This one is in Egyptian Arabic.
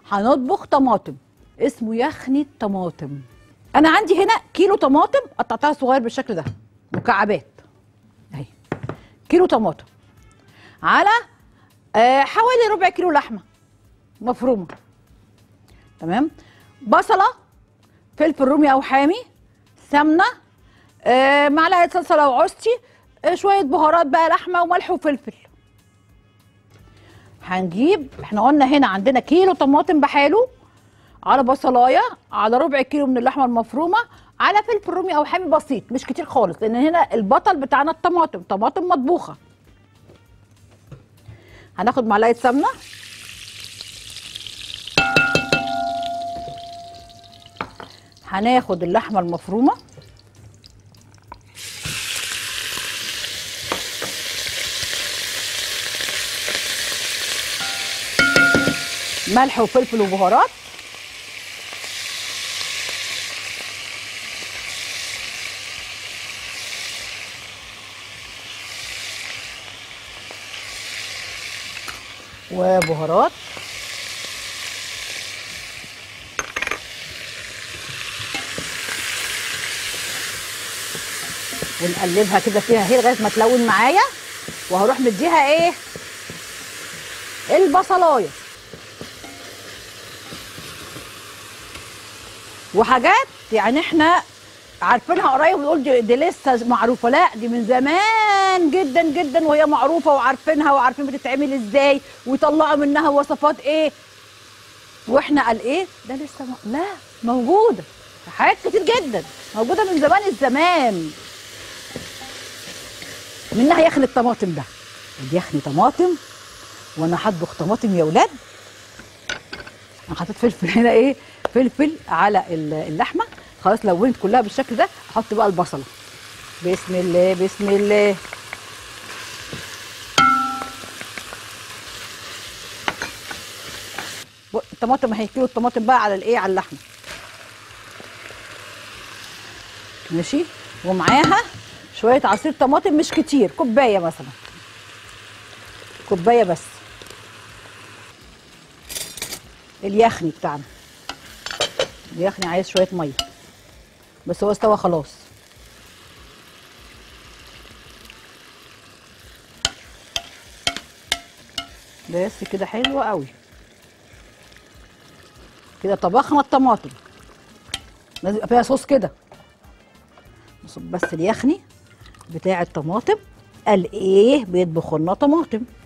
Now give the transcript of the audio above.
هنطبخ طماطم اسمه يخني الطماطم انا عندي هنا كيلو طماطم قطعتها صغير بالشكل ده مكعبات اهي كيلو طماطم على آه حوالي ربع كيلو لحمه مفرومه تمام بصله فلفل رومي او حامي سمنه آه معلقه صلصه لو عوزتي آه شويه بهارات بقى لحمه وملح وفلفل هنجيب احنا قلنا هنا عندنا كيلو طماطم بحاله على بصلايه على ربع كيلو من اللحمه المفرومه على فلفل رومي او حامي بسيط مش كتير خالص لان هنا البطل بتاعنا الطماطم طماطم مطبوخه هناخد معلقه سمنه هناخد اللحمه المفرومه ملح وفلفل وبهارات وبهارات ونقلبها كده فيها هي لغايه ما تلون معايا وهروح مديها ايه البصلايه وحاجات يعني احنا عارفينها قريب ونقول دي, دي لسه معروفه لا دي من زمان جدا جدا وهي معروفه وعارفينها وعارفين بتتعمل ازاي ويطلعوا منها وصفات ايه واحنا قال ايه ده لسه م... لا موجوده حاجات كتير جدا موجوده من زمان الزمان منها يخني الطماطم ده ودي يخني طماطم وانا هطبخ طماطم يا ولاد انا حطيت فلفل هنا ايه فلفل على اللحمه خلاص لونت كلها بالشكل ده احط بقى البصله بسم الله بسم الله الطماطم اهي كيلو الطماطم بقى على الايه على اللحمه ماشي ومعاها شويه عصير طماطم مش كتير كوبايه مثلا كوبايه بس اليخني بتاعنا اليخني عايز شويه ميه بس هو استوى خلاص بس كده حلوه قوي كده طبخنا الطماطم لازم يبقى فيها صوص كده نصب بس اليخني بتاع الطماطم قال ايه بيطبخوا لنا طماطم